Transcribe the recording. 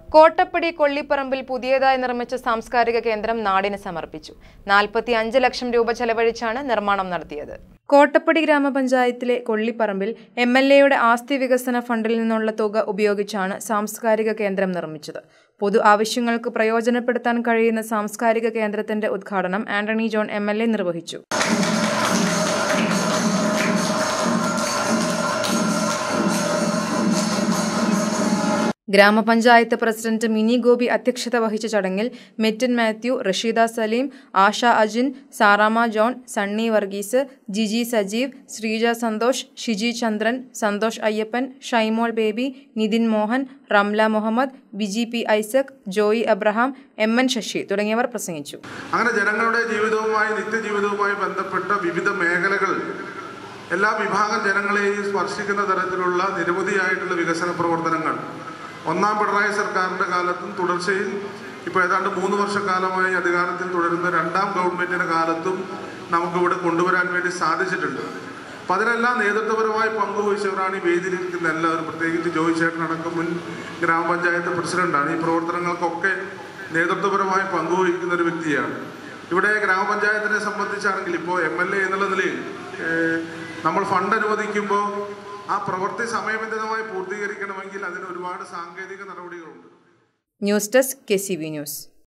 കോട്ടപ്പടി കൊള്ളിപ്പറമ്പിൽ പുതിയതായി നിർമ്മിച്ച സാംസ്കാരിക കേന്ദ്രം നാടിന് സമർപ്പിച്ചു നാൽപ്പത്തി അഞ്ച് ലക്ഷം രൂപ ചെലവഴിച്ചാണ് നിർമ്മാണം നടത്തിയത് കോട്ടപ്പടി ഗ്രാമപഞ്ചായത്തിലെ കൊള്ളിപ്പറമ്പിൽ എം എൽ എയുടെ ആസ്തി വികസന ഫണ്ടിൽ നിന്നുള്ള തുക ഉപയോഗിച്ചാണ് സാംസ്കാരിക കേന്ദ്രം നിർമ്മിച്ചത് പൊതു ആവശ്യങ്ങൾക്ക് പ്രയോജനപ്പെടുത്താൻ കഴിയുന്ന സാംസ്കാരിക കേന്ദ്രത്തിന്റെ ഉദ്ഘാടനം Antony John M L A നിർവഹിച്ചു ഗ്രാമപഞ്ചായത്ത് പ്രസിഡന്റ് മിനി ഗോപി അധ്യക്ഷത വഹിച്ച ചടങ്ങിൽ Mettin Mathew Rasheeda Saleem Asha Ajin Sarama John Sunny Varghese Jiji Sajeev Sreeja Santhosh Shiji Chandran Santhosh Ayyappan Shymol Baby Nithin Mohan Ramla Muhammad Biji P Isaac Joy Abraham M N Sasi തുടങ്ങിയവർ പ്രസംഗിച്ചു അങ്ങനെ ജനങ്ങളുടെ ജീവിതവുമായി നിത്യജീവിതവുമായി ബന്ധപ്പെട്ട വിവിധ മേഖലകൾ എല്ലാ വിഭാഗം ജനങ്ങളെയും സ്പർശിക്കുന്ന തരത്തിലുള്ള നിരവധിയായിട്ടുള്ള വികസന പ്രവർത്തനങ്ങൾ ഒന്നാം പിണറായി സർക്കാരിൻ്റെ കാലത്തും തുടർച്ചയിൽ ഇപ്പോൾ ഏതാണ്ട് മൂന്ന് വർഷക്കാലമായി അധികാരത്തിൽ തുടരുന്ന രണ്ടാം ഗവൺമെൻറ്റിൻ്റെ കാലത്തും നമുക്കിവിടെ കൊണ്ടുവരാൻ വേണ്ടി സാധിച്ചിട്ടുണ്ട് അപ്പം അതിനെല്ലാം നേതൃത്വപരമായി പങ്കുവഹിച്ചവരാണ് ഈ വേദിയിലിരിക്കുന്ന എല്ലാവരും പ്രത്യേകിച്ച് ജോയി ചേട്ടനടക്കം മുൻ ഗ്രാമപഞ്ചായത്ത് പ്രസിഡന്റാണ് ഈ പ്രവർത്തനങ്ങൾക്കൊക്കെ നേതൃത്വപരമായി പങ്കുവഹിക്കുന്ന ഒരു വ്യക്തിയാണ് ഇവിടെ ഗ്രാമപഞ്ചായത്തിനെ സംബന്ധിച്ചാണെങ്കിൽ ഇപ്പോൾ എം എൽ എ എന്നുള്ള നിലയിൽ ഏഹ്, നമ്മൾ ഫണ്ട് അനുവദിക്കുമ്പോൾ ആ പ്രവൃത്തി സമയബന്ധിതമായി പൂർത്തീകരിക്കണമെങ്കിൽ അതിന് ഒരുപാട് സാങ്കേതിക നടപടികളുണ്ട് news desk K C V news